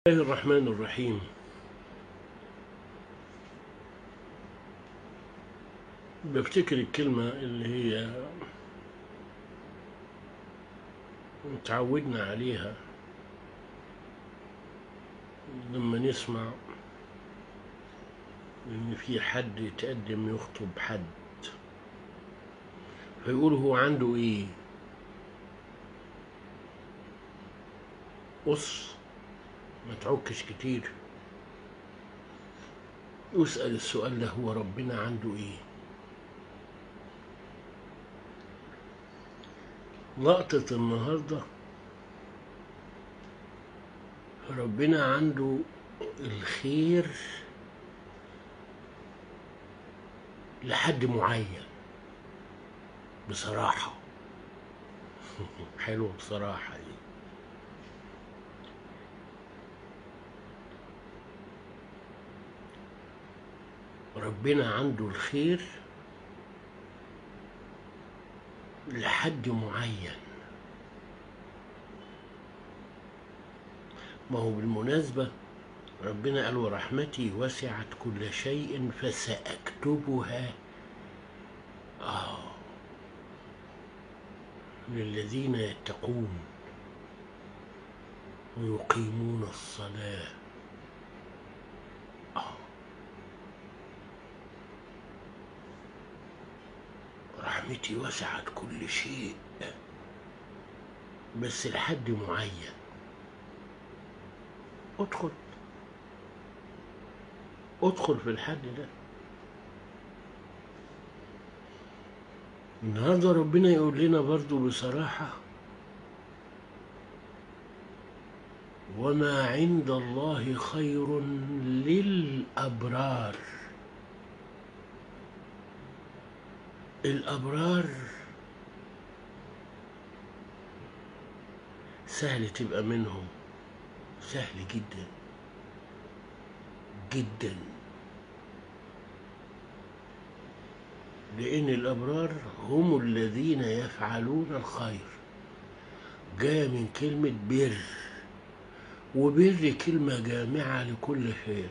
الله الرحمن الرحيم بفتكر الكلمة اللي هي تعودنا عليها لما نسمع إن في حد يتقدم يخطب حد فيقول هو عنده إيه؟ قص ما تعكش كتير يسأل السؤال ده هو ربنا عنده ايه لقطة النهاردة ربنا عنده الخير لحد معين بصراحة حلوة بصراحة دي ربنا عنده الخير لحد معين ما هو بالمناسبة ربنا قال ورحمتي وسعت كل شيء فسأكتبها آه للذين يتقون ويقيمون الصلاه رحمتي وسعت كل شيء بس لحد معين ادخل ادخل في الحد ده النهارده ربنا يقول لنا برضو بصراحة وما عند الله خير للأبرار الأبرار سهل تبقى منهم سهل جدا جدا لأن الأبرار هم الذين يفعلون الخير جاء من كلمة بر وبر كلمة جامعة لكل خير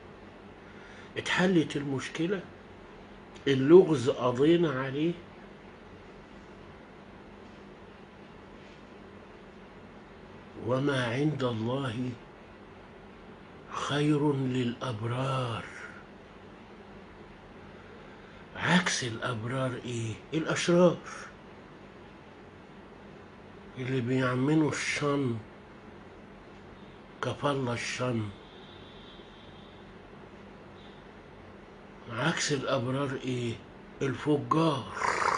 اتحلت المشكله اللغز قضينا عليه وما عند الله خير للأبرار عكس الأبرار إيه؟ الأشرار اللي بيعملوا الشن كفل الشن عكس الأبرار إيه؟ الفجار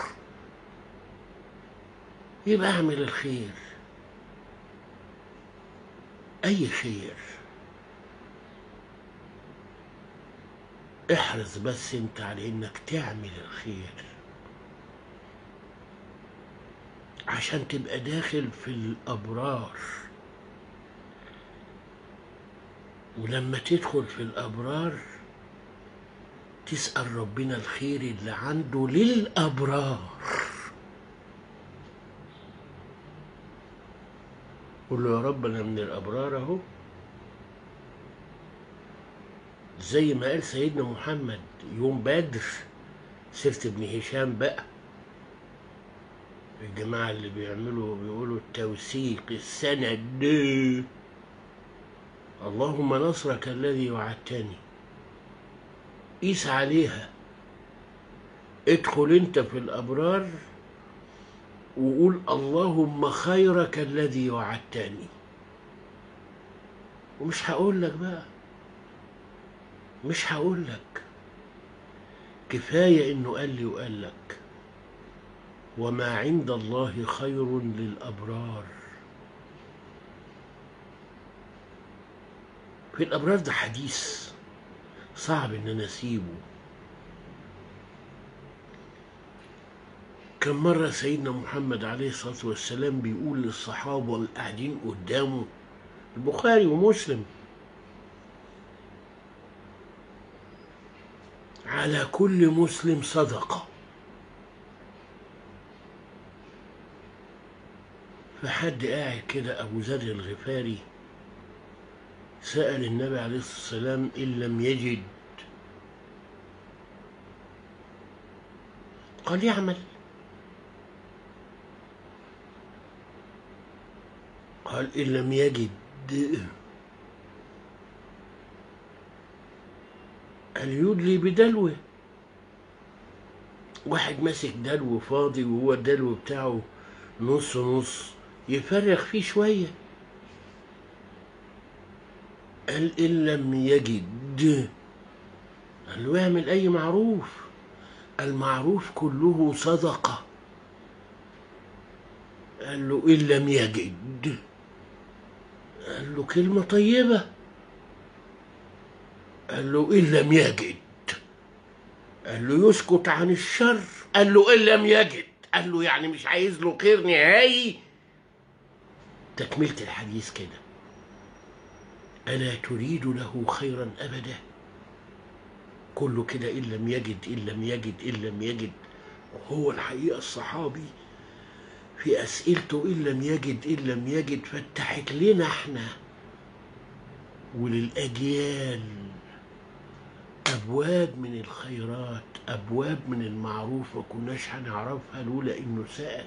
يبقى اعمل الخير أي خير احرص بس انت على انك تعمل الخير عشان تبقى داخل في الأبرار ولما تدخل في الأبرار تسأل ربنا الخير اللي عنده للأبرار قول له يا رب أنا من الأبرار أهو زي ما قال سيدنا محمد يوم بدر سيرة ابن هشام بقى الجماعة اللي بيعملوا بيقولوا التوثيق السند اللهم نصرك الذي وعدتني قيس عليها ادخل انت في الابرار وقول اللهم خيرك الذي وعدتني ومش هقول لك بقى مش هقول لك كفايه انه قال لي وقال لك وما عند الله خير للابرار في الابرار ده حديث صعب ان انا اسيبه كم مرة سيدنا محمد عليه الصلاة والسلام بيقول للصحابة اللي قاعدين قدامه البخاري ومسلم على كل مسلم صدقة فحد قاعد كده أبو ذر الغفاري سأل النبي عليه الصلاة والسلام إن لم يجد قال يعمل قال إن لم يجد قال يدلي بدلوه واحد ماسك دلو فاضي وهو الدلو بتاعه نص نص يفرغ فيه شوية قال إن لم يجد قال له اعمل أي معروف المعروف كله صدقة قال له إن لم يجد قال له كلمة طيبة قال له إن لم يجد قال له يسكت عن الشر قال له إن لم يجد قال له يعني مش عايز له خير نهائي تكملة الحديث كده ألا تريد له خيرا أبدا كله كده إن لم يجد إن لم يجد إن لم يجد وهو الحقيقة الصحابي في أسئلته إن لم يجد إن لم يجد فتحت لنا احنا وللأجيال أبواب من الخيرات أبواب من المعروف ما كناش هنعرفها لولا إنه سأل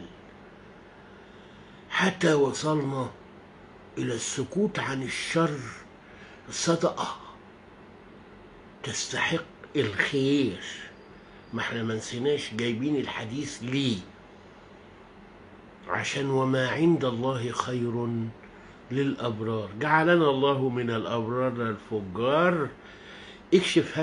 حتى وصلنا إلى السكوت عن الشر صدقة تستحق الخير ما احنا ما نسيناش جايبين الحديث ليه عشان وما عند الله خير للأبرار جعلنا الله من الأبرار الفجار اكشف